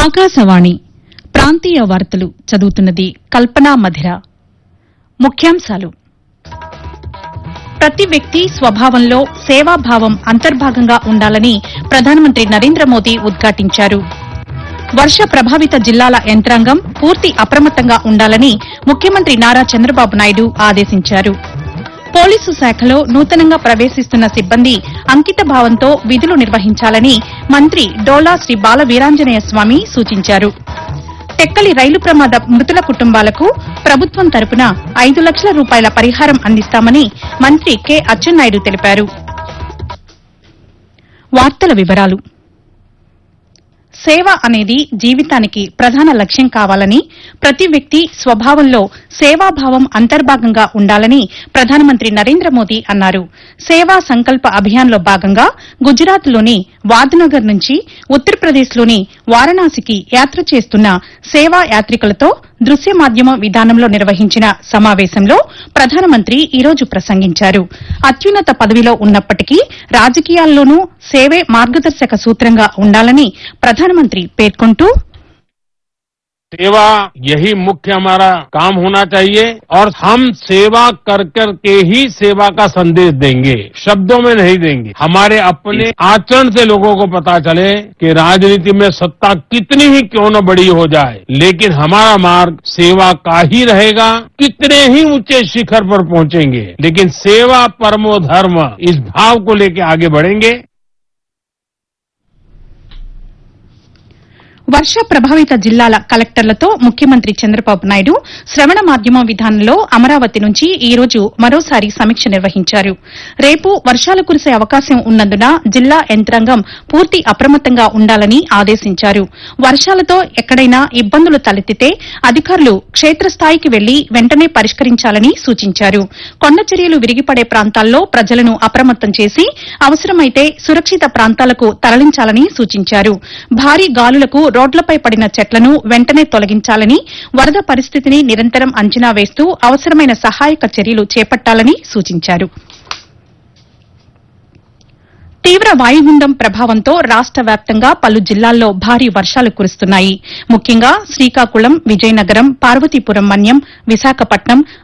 ఆకాశవాణి ప్రాంతీయ వార్తలు చదువుతున్నది కల్పనా మధిర ముఖ్యాంశాలు ప్రతి వ్యక్తి స్వభావంలో సేవాభావం అంతర్భాగంగా ఉండాలని ప్రధానమంత్రి నరేంద్ర మోదీ ఉద్ఘాటించారు వర్ష ప్రభావిత జిల్లాల యంత్రాంగం పూర్తి అప్రమత్తంగా ఉండాలని ముఖ్యమంత్రి నారా చంద్రబాబు నాయుడు ఆదేశించారు పోలీసు శాఖలో నూతనంగా ప్రవేశిస్తున్న సిబ్బంది అంకిత భావంతో విధులు నిర్వహించాలని మంత్రి డోలా శ్రీ బాల వీరాంజనేయ స్వామి సూచించారు టెక్కలి రైలు ప్రమాద మృతుల కుటుంబాలకు ప్రభుత్వం తరపున ఐదు లక్షల రూపాయల పరిహారం అందిస్తామని మంత్రి కె అచ్చెన్నాయుడు తెలిపారు వార్తల వివరాలు సేవ అనేది జీవితానికి ప్రధాన లక్ష్యం కావాలని ప్రతి వ్యక్తి స్వభావంలో సేవాభావం అంతర్భాగంగా ఉండాలని ప్రధానమంత్రి నరేంద్ర మోదీ అన్నారు సేవా సంకల్ప అభియాన్లో భాగంగా గుజరాత్లోని వాద్నగర్ నుంచి ఉత్తరప్రదేశ్లోని వారణాసికి యాత్ర చేస్తున్న సేవా యాత్రికులతో దృశ్య మాధ్యమ విధానంలో నిర్వహించిన సమావేశంలో ప్రధానమంత్రి ఈ రోజు ప్రసంగించారు అత్యున్నత పదవిలో ఉన్నప్పటికీ రాజకీయాల్లోనూ సేవే మార్గదర్శక సూత్రంగా ఉండాలని ప్రధానమంత్రి పేర్కొంటూ सेवा यही मुख्य हमारा काम होना चाहिए और हम सेवा कर कर के ही सेवा का संदेश देंगे शब्दों में नहीं देंगे हमारे अपने आचरण से लोगों को पता चले कि राजनीति में सत्ता कितनी ही क्यों न बड़ी हो जाए लेकिन हमारा मार्ग सेवा का ही रहेगा कितने ही ऊंचे शिखर पर पहुंचेंगे लेकिन सेवा परमो धर्म इस भाव को लेकर आगे बढ़ेंगे వర్ష ప్రభావిత జిల్లాల కలెక్టర్లతో ముఖ్యమంత్రి చంద్రబాబు నాయుడు శ్రవణ మాధ్యమ విధానంలో అమరావతి నుంచి ఈ రోజు మరోసారి సమీక్ష నిర్వహించారు రేపు వర్షాలు కురిసే అవకాశం ఉన్నందున జిల్లా యంత్రాంగం పూర్తి అప్రమత్తంగా ఉండాలని ఆదేశించారు వర్షాలతో ఎక్కడైనా ఇబ్బందులు తలెత్తితే అధికారులు క్షేత్రస్థాయికి వెళ్లి వెంటనే పరిష్కరించాలని సూచించారు కొండ చర్యలు విరిగిపడే ప్రాంతాల్లో ప్రజలను అప్రమత్తం చేసి అవసరమైతే సురక్షిత ప్రాంతాలకు తరలించాలని సూచించారు భారీ గాలులకు రోడ్లపై పడిన చెట్లను వెంటనే తొలగించాలని వరద పరిస్థితిని నిరంతరం అంచనా వేస్తూ అవసరమైన సహాయక చర్యలు చేపట్టాలని సూచించారు తీవ్ర వాయుగుండం ప్రభావంతో రాష్ట వ్యాప్తంగా పలు జిల్లాల్లో భారీ వర్షాలు కురుస్తున్నాయి ముఖ్యంగా శ్రీకాకుళం విజయనగరం పార్వతీపురం మన్యం విశాఖపట్నం